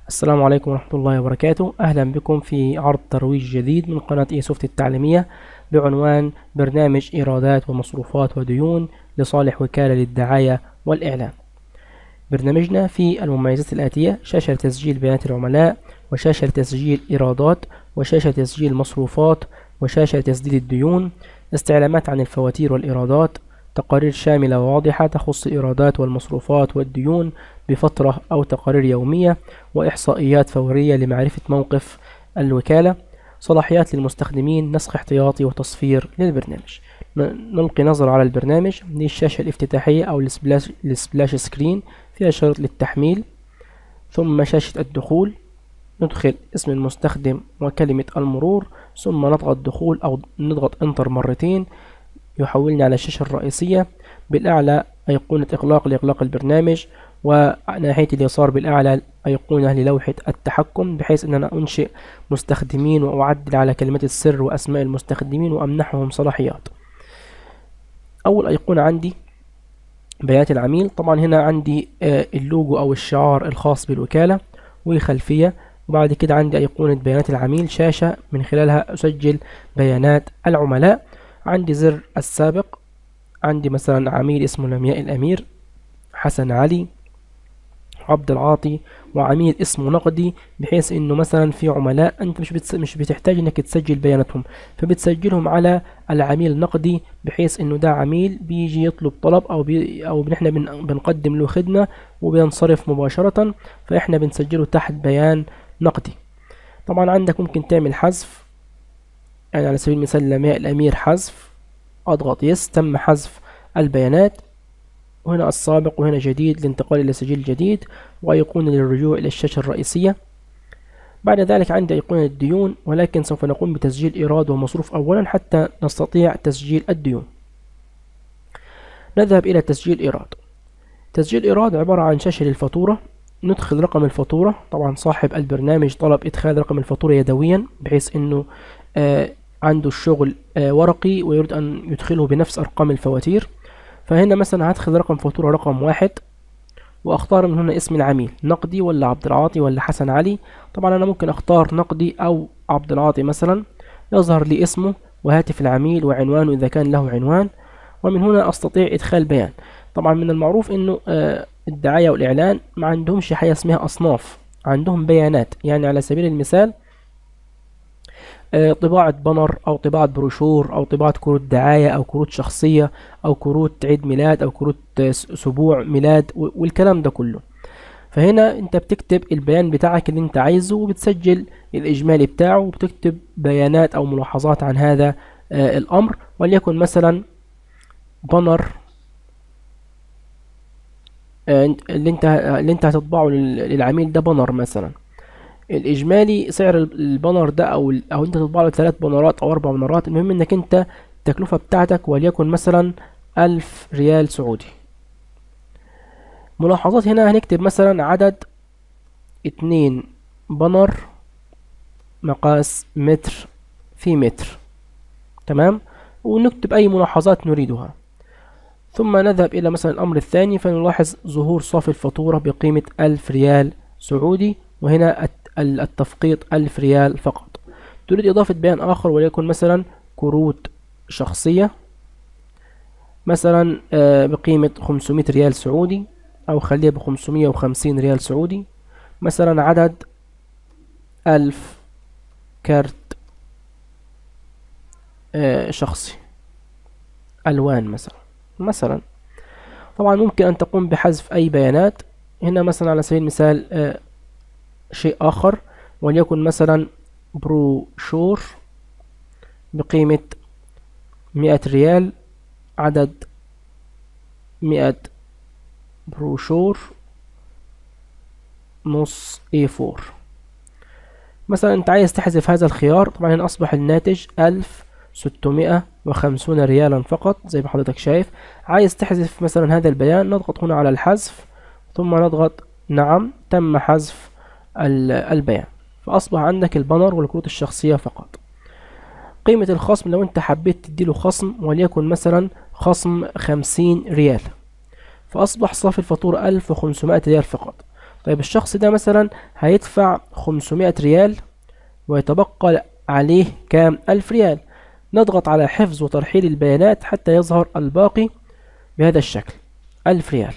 السلام عليكم ورحمة الله وبركاته أهلا بكم في عرض ترويج جديد من قناة إيسوفت التعليمية بعنوان برنامج إيرادات ومصروفات وديون لصالح وكالة للدعاية والإعلان برنامجنا في المميزات الآتية شاشة لتسجيل بيانات العملاء وشاشة لتسجيل إيرادات وشاشة لتسجيل مصروفات وشاشة لتسديد الديون استعلامات عن الفواتير والإيرادات تقارير شاملة وواضحة تخص الإيرادات والمصروفات والديون بفترة أو تقارير يومية وإحصائيات فورية لمعرفة موقف الوكالة صلاحيات للمستخدمين نسخ احتياطي وتصفير للبرنامج نلقي نظرة على البرنامج دي الشاشة الافتتاحية أو السبلاش, السبلاش سكرين فيها شرط للتحميل ثم شاشة الدخول ندخل اسم المستخدم وكلمة المرور ثم نضغط دخول أو نضغط انتر مرتين يحولني على الشاشة الرئيسية بالأعلى أيقونة إغلاق لإغلاق البرنامج وناحية اليسار بالأعلى أيقونة للوحة التحكم بحيث أن أنا أنشئ مستخدمين وأعدل على كلمات السر وأسماء المستخدمين وأمنحهم صلاحيات أول أيقونة عندي بيانات العميل طبعا هنا عندي اللوجو أو الشعار الخاص بالوكالة وخلفية وبعد كده عندي أيقونة بيانات العميل شاشة من خلالها أسجل بيانات العملاء عندي زر السابق عندي مثلا عميل اسمه لمياء الأمير حسن علي عبد العاطي وعميل اسمه نقدي بحيث انه مثلا في عملاء انت مش بتس... مش بتحتاج انك تسجل بياناتهم فبتسجلهم على العميل نقدي بحيث انه ده عميل بيجي يطلب طلب او بي... او احنا بن... بنقدم له خدمه وبينصرف مباشره فاحنا بنسجله تحت بيان نقدي طبعا عندك ممكن تعمل حذف يعني على سبيل المثال لمياء الامير حذف اضغط يس تم حذف البيانات وهنا السابق وهنا جديد للانتقال إلى سجل جديد وأيقونة للرجوع إلى الشاشة الرئيسية بعد ذلك عندي أيقونة الديون ولكن سوف نقوم بتسجيل إيراد ومصروف أولا حتى نستطيع تسجيل الديون نذهب إلى تسجيل إيراد تسجيل إيراد عبارة عن شاشة للفاتورة ندخل رقم الفاتورة طبعا صاحب البرنامج طلب إدخال رقم الفاتورة يدويا بحيث أنه آه عنده الشغل آه ورقي ويريد أن يدخله بنفس أرقام الفواتير فهنا مثلا هدخل رقم فاتورة رقم واحد واختار من هنا اسم العميل نقدي ولا عبد العاطي ولا حسن علي طبعا انا ممكن اختار نقدي او عبد العاطي مثلا يظهر لي اسمه وهاتف العميل وعنوانه اذا كان له عنوان ومن هنا استطيع ادخال بيان طبعا من المعروف انه آه الدعاية والاعلان ما عندهمش حاجة اسمها اصناف عندهم بيانات يعني على سبيل المثال طباعة بانر أو طباعة بروشور أو طباعة كروت دعاية أو كروت شخصية أو كروت عيد ميلاد أو كروت سبوع ميلاد والكلام ده كله فهنا أنت بتكتب البيان بتاعك اللي أنت عايزه وبتسجل الإجمالي بتاعه وبتكتب بيانات أو ملاحظات عن هذا الأمر وليكن مثلا بانر اللي انت اللي انت هتطبعه للعميل ده بانر مثلا الاجمالي سعر البانر ده او او انت تطبع له ثلاث بانرات او اربع بانرات المهم انك انت التكلفة بتاعتك وليكن مثلا الف ريال سعودي ملاحظات هنا هنكتب مثلا عدد اتنين بانر مقاس متر في متر تمام ونكتب اي ملاحظات نريدها ثم نذهب الى مثلا الامر الثاني فنلاحظ ظهور صافي الفاتورة بقيمة الف ريال سعودي وهنا التفقيط ألف ريال فقط تريد إضافة بيان آخر وليكن مثلا كروت شخصية مثلا بقيمة 500 ريال سعودي أو خليها ب 550 ريال سعودي مثلا عدد ألف كارت شخصي ألوان مثلا مثلا طبعا ممكن أن تقوم بحذف أي بيانات هنا مثلا على سبيل المثال شيء آخر وليكن مثلا بروشور بقيمة مئة ريال عدد مئة بروشور نص A4 مثلا انت عايز تحذف هذا الخيار طبعا هنا اصبح الناتج ألف ستمائة وخمسون ريالا فقط زي ما حضرتك شايف عايز تحذف مثلا هذا البيان نضغط هنا على الحذف ثم نضغط نعم تم حذف البيان فأصبح عندك البانر والكروت الشخصية فقط قيمة الخصم لو انت حبيت تديله خصم وليكن مثلا خصم خمسين ريال فأصبح صافي الفاتورة ألف وخمسمائة ريال فقط طيب الشخص ده مثلا هيدفع 500 ريال ويتبقى عليه كام ألف ريال نضغط على حفظ وترحيل البيانات حتى يظهر الباقي بهذا الشكل ألف ريال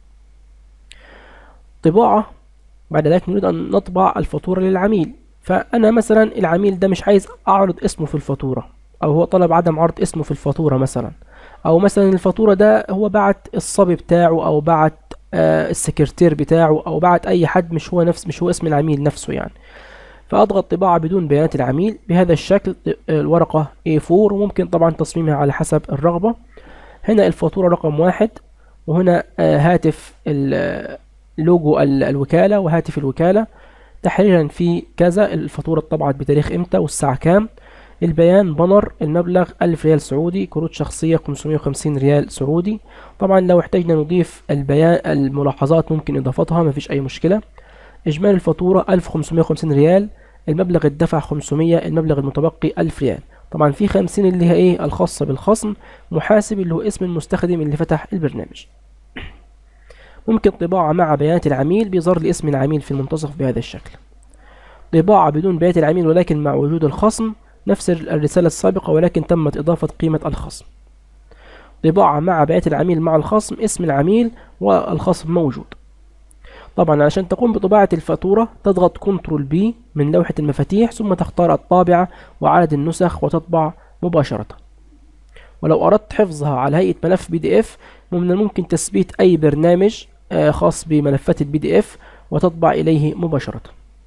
طباعة بعد ذلك نريد أن نطبع الفاتورة للعميل فأنا مثلا العميل ده مش عايز أعرض اسمه في الفاتورة أو هو طلب عدم عرض اسمه في الفاتورة مثلا أو مثلا الفاتورة ده هو بعت الصبي بتاعه أو بعت آه السكرتير بتاعه أو بعت أي حد مش هو نفس مش هو اسم العميل نفسه يعني فأضغط طباعة بدون بيانات العميل بهذا الشكل الورقة A4 وممكن طبعا تصميمها على حسب الرغبة هنا الفاتورة رقم واحد وهنا آه هاتف لوجو الوكالة وهاتف الوكالة تحريرا في كذا الفاتورة اتطبعت بتاريخ امتى والساعة كام البيان بنر المبلغ 1000 ريال سعودي كروت شخصية 550 ريال سعودي طبعا لو احتاجنا نضيف البيان الملاحظات ممكن اضافتها مفيش اي مشكلة اجمالي الفاتورة 1550 ريال المبلغ الدفع 500 المبلغ المتبقي 1000 ريال طبعا في 50 اللي هي ايه الخاصة بالخصم محاسب اللي هو اسم المستخدم اللي فتح البرنامج ممكن طباعة مع بيانات العميل بيظهر لي اسم العميل في المنتصف بهذا الشكل طباعة بدون بيانات العميل ولكن مع وجود الخصم نفس الرسالة السابقة ولكن تمت إضافة قيمة الخصم طباعة مع بيانات العميل مع الخصم اسم العميل والخصم موجود طبعا عشان تقوم بطباعة الفاتورة تضغط كنترول بي من لوحة المفاتيح ثم تختار الطابعة وعدد النسخ وتطبع مباشرة ولو أردت حفظها على هيئة ملف بي دي اف من الممكن تثبيت أي برنامج آه، خاص بملفات البي دي اف وتطبع إليه مباشرة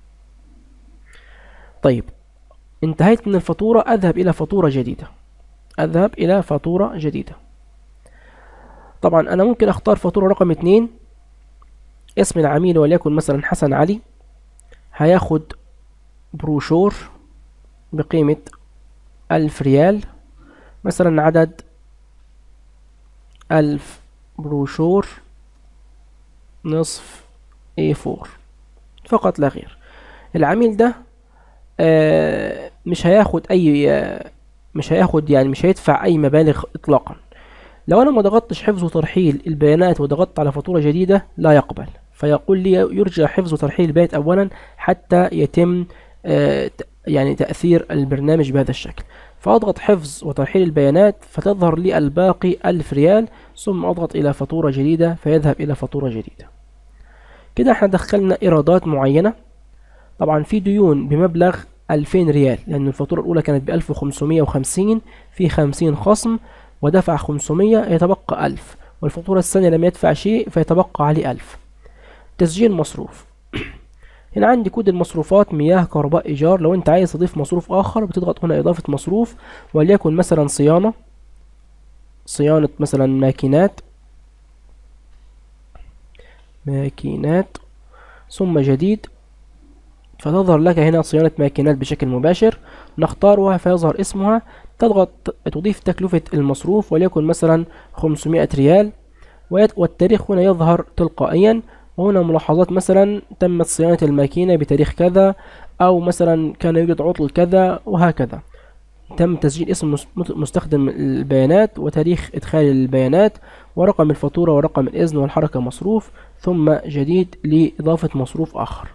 طيب انتهيت من الفاتورة أذهب إلى فاتورة جديدة أذهب إلى فاتورة جديدة طبعا أنا ممكن أختار فاتورة رقم اتنين اسم العميل وليكن مثلا حسن علي هياخد بروشور بقيمة ألف ريال مثلا عدد ألف بروشور نصف A4 فقط لا غير العميل ده آه، مش هياخد أي آه، مش هياخد يعني مش هيدفع أي مبالغ إطلاقا لو أنا ما ضغطتش حفظ وترحيل البيانات وضغطت على فاتورة جديدة لا يقبل فيقول لي يرجى حفظ وترحيل البيانات أولا حتى يتم آه، يعني تأثير البرنامج بهذا الشكل فأضغط حفظ وترحيل البيانات فتظهر لي الباقي ألف ريال ثم أضغط إلى فاتورة جديدة فيذهب إلى فاتورة جديدة كده احنا دخلنا إيرادات معينة طبعا في ديون بمبلغ 2000 ريال لأن الفاتورة الأولى كانت ب 1550 في 50 خصم ودفع 500 يتبقى 1000 والفاتورة الثانية لم يدفع شيء فيتبقى عليه 1000 تسجيل مصروف هنا عندي كود المصروفات مياه كهرباء إيجار لو أنت عايز تضيف مصروف آخر بتضغط هنا إضافة مصروف وليكن مثلا صيانة صيانة مثلا ماكينات ماكينات ثم جديد فتظهر لك هنا صيانة ماكينات بشكل مباشر نختارها فيظهر اسمها تضغط تضيف تكلفة المصروف وليكن مثلا 500 ريال والتاريخ هنا يظهر تلقائيا وهنا ملاحظات مثلا تمت صيانة الماكينة بتاريخ كذا أو مثلا كان يوجد عطل كذا وهكذا تم تسجيل اسم مستخدم البيانات وتاريخ إدخال البيانات ورقم الفاتورة ورقم الإذن والحركة مصروف ثم جديد لإضافة مصروف آخر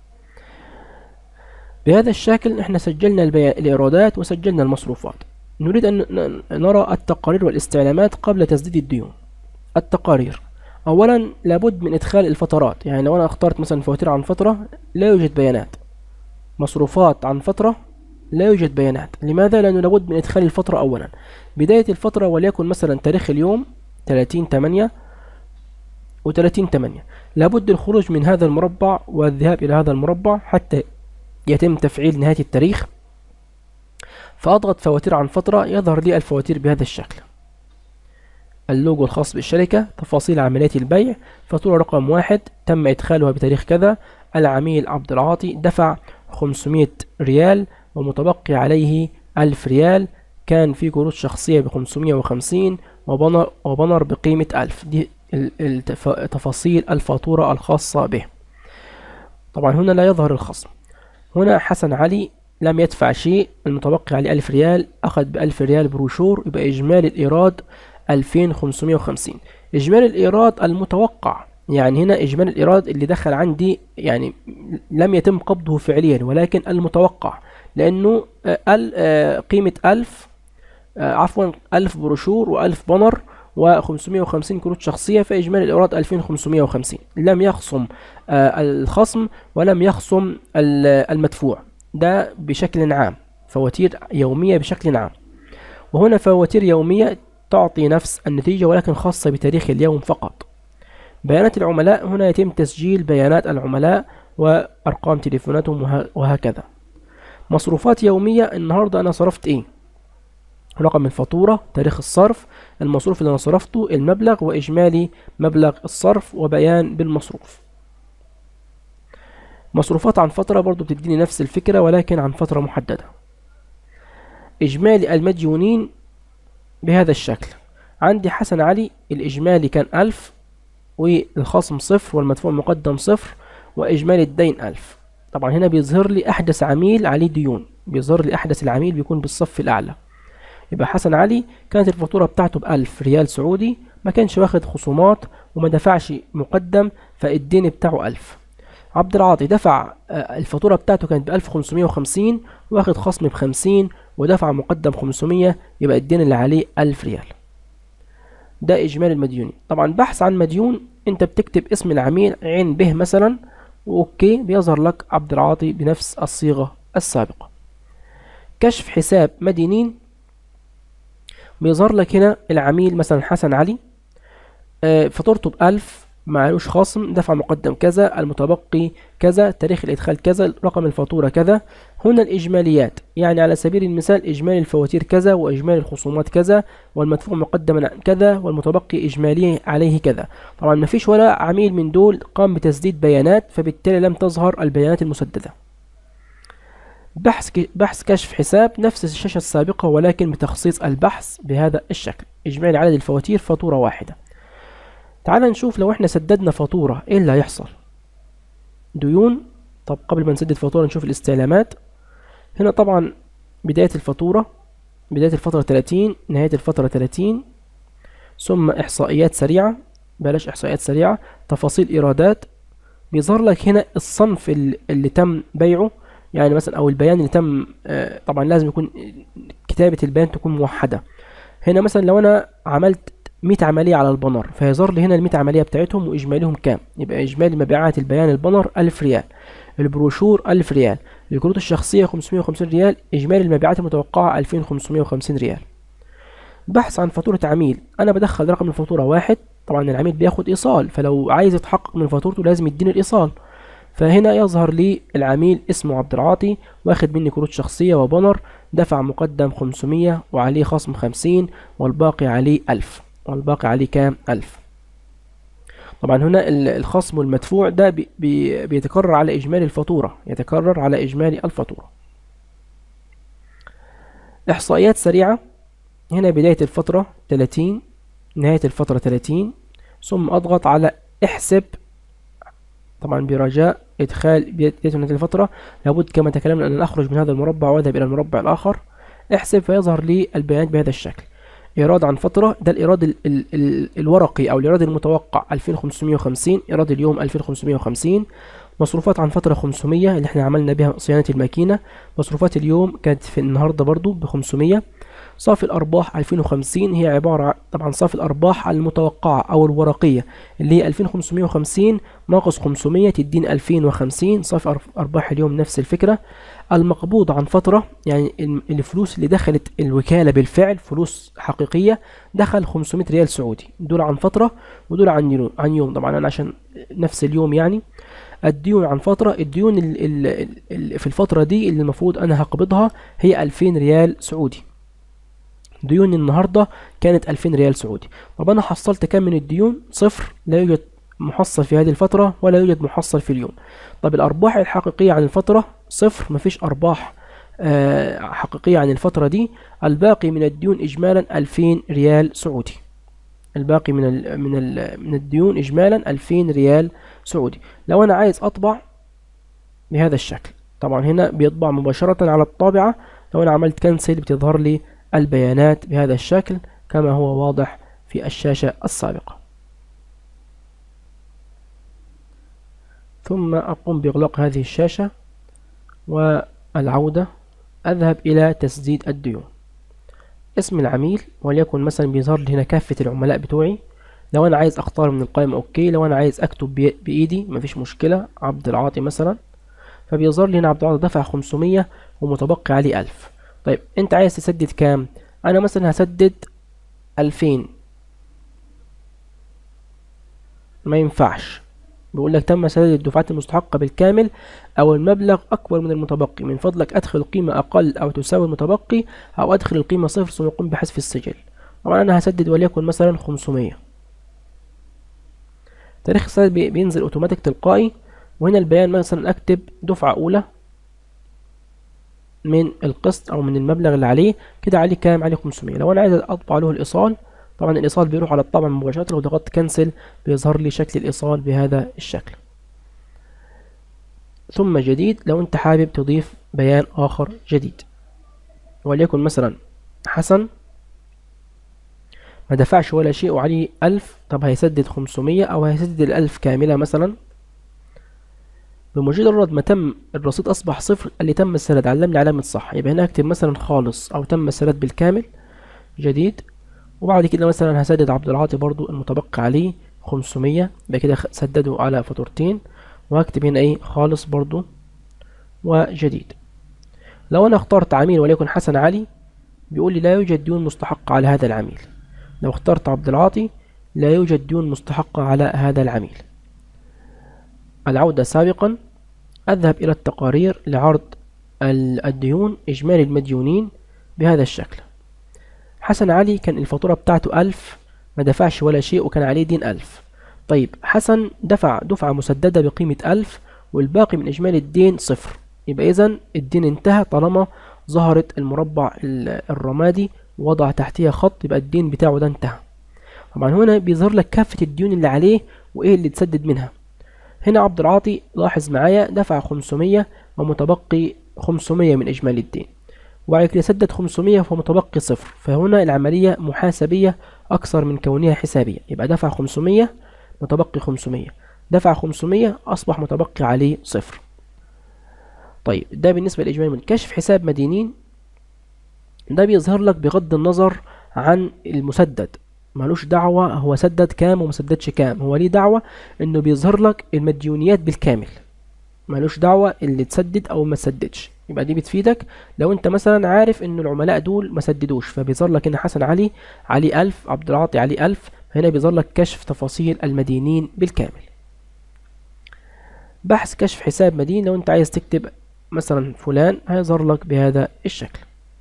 بهذا الشكل احنا سجلنا الإيرادات وسجلنا المصروفات نريد أن نرى التقارير والاستعلامات قبل تسديد الديون التقارير اولا لابد من ادخال الفترات يعني لو انا اخترت مثلا فواتير عن فترة لا يوجد بيانات مصروفات عن فترة لا يوجد بيانات لماذا لانه لابد من ادخال الفترة اولا بداية الفترة وليكن مثلا تاريخ اليوم 30 8 و 30 8 لابد الخروج من هذا المربع والذهاب الى هذا المربع حتى يتم تفعيل نهاية التاريخ فاضغط فواتير عن فترة يظهر لي الفواتير بهذا الشكل اللوجو الخاص بالشركة تفاصيل عملية البيع فاتورة رقم واحد تم إدخالها بتاريخ كذا العميل عبد العاطي دفع 500 ريال ومتبقي عليه 1000 ريال كان في كروت شخصية ب 550 وبنر, وبنر بقيمة 1000 دي تفاصيل الفاتورة الخاصة به طبعا هنا لا يظهر الخصم هنا حسن علي لم يدفع شيء المتبقي عليه 1000 ريال أخذ ب 1000 ريال بروشور يبقى إجمالي الإيراد 2550 إجمالي الإيراد المتوقع يعني هنا إجمالي الإيراد اللي دخل عندي يعني لم يتم قبضه فعليا ولكن المتوقع لأنه آه، قيمة ألف عفوا ألف بروشور وألف بانر و550 كروت شخصية فإجمالي الإيراد 2550 لم يخصم الخصم ولم يخصم المدفوع ده بشكل عام فواتير يومية بشكل عام وهنا فواتير يومية تعطي نفس النتيجة ولكن خاصة بتاريخ اليوم فقط بيانات العملاء هنا يتم تسجيل بيانات العملاء وأرقام تليفوناتهم وهكذا مصروفات يومية النهاردة أنا صرفت إيه رقم الفاتورة تاريخ الصرف المصروف اللي أنا صرفته المبلغ وإجمالي مبلغ الصرف وبيان بالمصروف مصروفات عن فترة برضو بتديني نفس الفكرة ولكن عن فترة محددة إجمالي المديونين بهذا الشكل عندي حسن علي الإجمالي كان ألف والخصم صفر والمدفوع مقدم صفر وإجمالي الدين ألف طبعا هنا بيظهر لي أحدث عميل عليه ديون بيظهر لي أحدث العميل بيكون بالصف الأعلى يبقى حسن علي كانت الفاتورة بتاعته بألف ريال سعودي ما كانش واخد خصومات وما دفعش مقدم فالدين بتاعه ألف عبد العاطي دفع آه، الفاتورة بتاعته كانت بألف خمسمية وخمسين واخد خصم بخمسين ودفع مقدم خمسمية يبقى الدين اللي عليه ألف ريال ده إجمالي المديونين طبعا بحث عن مديون أنت بتكتب اسم العميل عين به مثلا وأوكي بيظهر لك عبد العاطي بنفس الصيغة السابقة كشف حساب مدينين بيظهر لك هنا العميل مثلا حسن علي آه، فاتورته بألف معلوش خصم دفع مقدم كذا المتبقي كذا تاريخ الإدخال كذا رقم الفاتورة كذا هنا الإجماليات يعني على سبيل المثال إجمالي الفواتير كذا وإجمالي الخصومات كذا والمدفوع مقدما كذا والمتبقي إجمالي عليه كذا طبعا ما فيش ولا عميل من دول قام بتسديد بيانات فبالتالي لم تظهر البيانات المسددة بحث بحث كشف حساب نفس الشاشة السابقة ولكن بتخصيص البحث بهذا الشكل إجمالي عدد الفواتير فاتورة واحدة تعال نشوف لو احنا سددنا فاتورة ايه اللي هيحصل ديون طب قبل ما نسدد فاتورة نشوف الاستعلامات هنا طبعا بداية الفاتورة بداية الفترة 30 نهاية الفترة 30 ثم إحصائيات سريعة بلاش إحصائيات سريعة تفاصيل إيرادات بيظهر لك هنا الصنف اللي تم بيعه يعني مثلا أو البيان اللي تم آه، طبعا لازم يكون كتابة البيان تكون موحدة هنا مثلا لو أنا عملت 100 عملية على البنر فيظهر لي هنا ال 100 عملية بتاعتهم وإجماليهم كام يبقى إجمالي مبيعات البيان البنر 1000 ريال البروشور 1000 ريال الكروت الشخصية 550 ريال إجمالي المبيعات المتوقعة 2550 ريال بحث عن فاتورة عميل أنا بدخل رقم الفاتورة واحد طبعا العميل بياخد إيصال فلو عايز يتحقق من فاتورته لازم يديني الإيصال فهنا يظهر لي العميل اسمه عبد العاطي واخد مني كروت شخصية وبنر دفع مقدم 500 وعليه خصم 50 والباقي عليه 1000 والباقي عليه كام ألف طبعا هنا الخصم والمدفوع ده بي بي بيتكرر على إجمالي الفاتورة يتكرر على إجمالي الفاتورة إحصائيات سريعة هنا بداية الفترة 30 نهاية الفترة 30 ثم أضغط على احسب طبعا برجاء إدخال بداية نهاية الفترة لابد كما تكلمنا أن أخرج من هذا المربع وأذهب إلى المربع الآخر احسب فيظهر لي البيانات بهذا الشكل إيراد عن فترة ده الإيراد ال ال ال الورقي أو الإيراد المتوقع 2550 إيراد اليوم 2550 مصروفات عن فترة 500 اللي احنا عملنا بها صيانة الماكينة مصروفات اليوم كانت في النهاردة برضو ب 500 صافي الأرباح 2050 هي عبارة طبعا صافي الأرباح المتوقعة أو الورقية اللي هي 2550 ناقص 500 تدين 2050 صافي أرباح اليوم نفس الفكرة المقبوض عن فترة يعني الفلوس اللي دخلت الوكالة بالفعل فلوس حقيقية دخل 500 ريال سعودي دول عن فترة ودول عن يوم عن يوم طبعا أنا عشان نفس اليوم يعني الديون عن فترة الديون في الفترة دي اللي المفروض أنا هقبضها هي 2000 ريال سعودي ديوني النهاردة كانت 2000 ريال سعودي طب أنا حصلت كام من الديون صفر لا يوجد محصل في هذه الفترة ولا يوجد محصل في اليوم طب الأرباح الحقيقية عن الفترة صفر مفيش أرباح آه، حقيقية عن الفترة دي الباقي من الديون إجمالا 2000 ريال سعودي الباقي من ال من ال من الديون إجمالا 2000 ريال سعودي لو أنا عايز أطبع بهذا الشكل طبعا هنا بيطبع مباشرة على الطابعة لو أنا عملت كنسل بتظهر لي البيانات بهذا الشكل كما هو واضح في الشاشة السابقة ثم أقوم بإغلاق هذه الشاشة والعودة أذهب إلى تسديد الديون اسم العميل وليكن مثلا بيظهر لي هنا كافة العملاء بتوعي لو أنا عايز أختار من القائمة أوكي لو أنا عايز أكتب بإيدي مفيش مشكلة عبد العاطي مثلا فبيظهر لي هنا عبد العاطي دفع 500 ومتبقي عليه 1000 طيب أنت عايز تسدد كام؟ أنا مثلا هسدد 2000 ما ينفعش بيقول لك تم سداد الدفعات المستحقة بالكامل أو المبلغ أكبر من المتبقي من فضلك أدخل قيمة أقل أو تساوي المتبقي أو أدخل القيمة صفر ثم قم بحذف السجل طبعا أنا هسدد وليكن مثلا 500 تاريخ السداد بينزل أوتوماتيك تلقائي وهنا البيان مثلا أكتب دفعة أولى من القسط أو من المبلغ اللي عليه كده عليه كام عليه 500 لو أنا عايز أطبع له الإيصال طبعا الإيصال بيروح على الطبع مباشرة لو ضغطت كنسل بيظهر لي شكل الإيصال بهذا الشكل ثم جديد لو أنت حابب تضيف بيان آخر جديد وليكن مثلا حسن ما دفعش ولا شيء وعليه ألف طب هيسدد خمسمية أو هيسدد الألف كاملة مثلا بمجرد ما تم الرصيد أصبح صفر اللي تم السداد علمني علامة صح يبقى هنا أكتب مثلا خالص أو تم السداد بالكامل جديد وبعد كده مثلا هسدد عبد العاطي برضو المتبقي عليه 500 يبقى كده سدده على فاتورتين وهكتب هنا ايه خالص برضو وجديد لو انا اخترت عميل وليكن حسن علي بيقول لي لا يوجد ديون مستحقة على هذا العميل لو اخترت عبد العاطي لا يوجد ديون مستحقة على هذا العميل العودة سابقا أذهب إلى التقارير لعرض الديون إجمالي المديونين بهذا الشكل حسن علي كان الفاتورة بتاعته ألف ما دفعش ولا شيء وكان عليه دين ألف طيب حسن دفع دفعة مسددة بقيمة ألف والباقي من إجمالي الدين صفر يبقى إذا الدين انتهى طالما ظهرت المربع الرمادي ووضع تحتها خط يبقى الدين بتاعه ده انتهى طبعا هنا بيظهر لك كافة الديون اللي عليه وإيه اللي تسدد منها هنا عبد العاطي لاحظ معايا دفع 500 ومتبقي 500 من إجمالي الدين وبعد كده سدد 500 فمتبقي صفر فهنا العملية محاسبية أكثر من كونها حسابية يبقى دفع 500 متبقي 500 دفع 500 أصبح متبقي عليه صفر طيب ده بالنسبة للإجمالي من كشف حساب مدينين ده بيظهر لك بغض النظر عن المسدد ملوش دعوة هو سدد كام ومسددش كام هو ليه دعوة انه بيظهر لك المديونيات بالكامل ملوش دعوة اللي تسدد او ما تسددش يبقى دي بتفيدك لو انت مثلا عارف ان العملاء دول ما سددوش فبيظهر لك ان حسن علي علي ألف عبد العاطي علي ألف هنا بيظهر لك كشف تفاصيل المدينين بالكامل بحث كشف حساب مدين لو انت عايز تكتب مثلا فلان هيظهر لك بهذا الشكل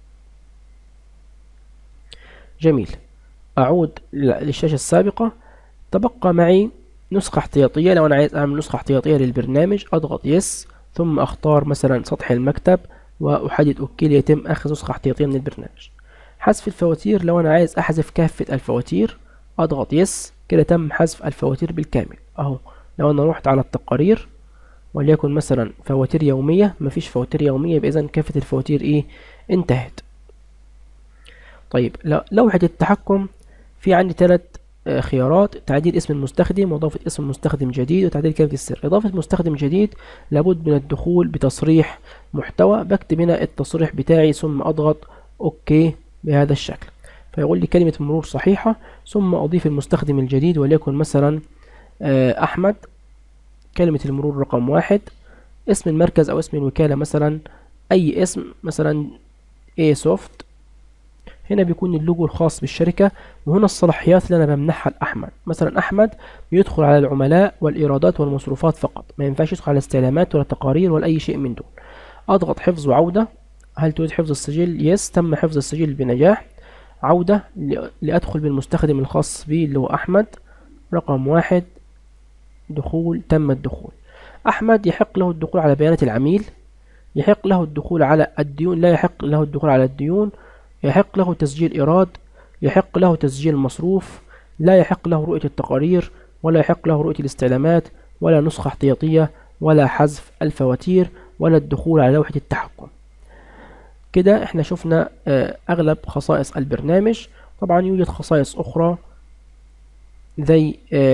جميل أعود للشاشة السابقة تبقى معي نسخة احتياطية لو أنا عايز أعمل نسخة احتياطية للبرنامج أضغط يس ثم أختار مثلا سطح المكتب وأحدد أوكي ليتم أخذ نسخة احتياطية من البرنامج حذف الفواتير لو أنا عايز أحذف كافة الفواتير أضغط يس كده تم حذف الفواتير بالكامل أهو لو أنا رحت على التقارير وليكن مثلا فواتير يومية مفيش فواتير يومية يبقى إذا كافة الفواتير إيه انتهت طيب لوحة التحكم في عندي ثلاث آه، خيارات تعديل اسم المستخدم وإضافة اسم مستخدم جديد وتعديل كلمة السر إضافة مستخدم جديد لابد من الدخول بتصريح محتوى بكتب هنا التصريح بتاعي ثم أضغط أوكي بهذا الشكل فيقول لي كلمة مرور صحيحة ثم أضيف المستخدم الجديد وليكن مثلا آه، أحمد كلمة المرور رقم واحد اسم المركز أو اسم الوكالة مثلا أي اسم مثلا A soft هنا بيكون اللوجو الخاص بالشركة وهنا الصلاحيات اللي أنا بمنحها لأحمد مثلا أحمد بيدخل على العملاء والإيرادات والمصروفات فقط ما ينفعش يدخل على استعلامات ولا تقارير ولا أي شيء من دول أضغط حفظ وعودة هل تريد حفظ السجل يس تم حفظ السجل بنجاح عودة لأدخل بالمستخدم الخاص بي اللي هو أحمد رقم واحد دخول تم الدخول أحمد يحق له الدخول على بيانات العميل يحق له الدخول على الديون لا يحق له الدخول على الديون يحق له تسجيل إيراد يحق له تسجيل مصروف لا يحق له رؤية التقارير ولا يحق له رؤية الاستعلامات ولا نسخة احتياطية ولا حذف الفواتير ولا الدخول على لوحة التحكم كده احنا شفنا آه، أغلب خصائص البرنامج طبعا يوجد خصائص أخرى زي آه،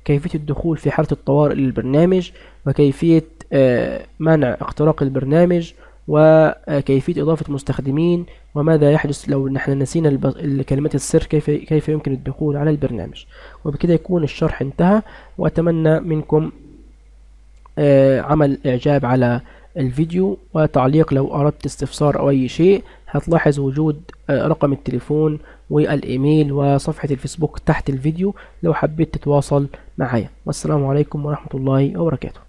كيفية الدخول في حالة الطوارئ للبرنامج وكيفية آه، منع اختراق البرنامج وكيفية إضافة مستخدمين وماذا يحدث لو نحن نسينا الكلمات السر كيف كيف يمكن الدخول على البرنامج وبكده يكون الشرح انتهى وأتمنى منكم آه، عمل إعجاب على الفيديو وتعليق لو أردت استفسار أو أي شيء هتلاحظ وجود آه، رقم التليفون والإيميل وصفحة الفيسبوك تحت الفيديو لو حبيت تتواصل معايا والسلام عليكم ورحمة الله وبركاته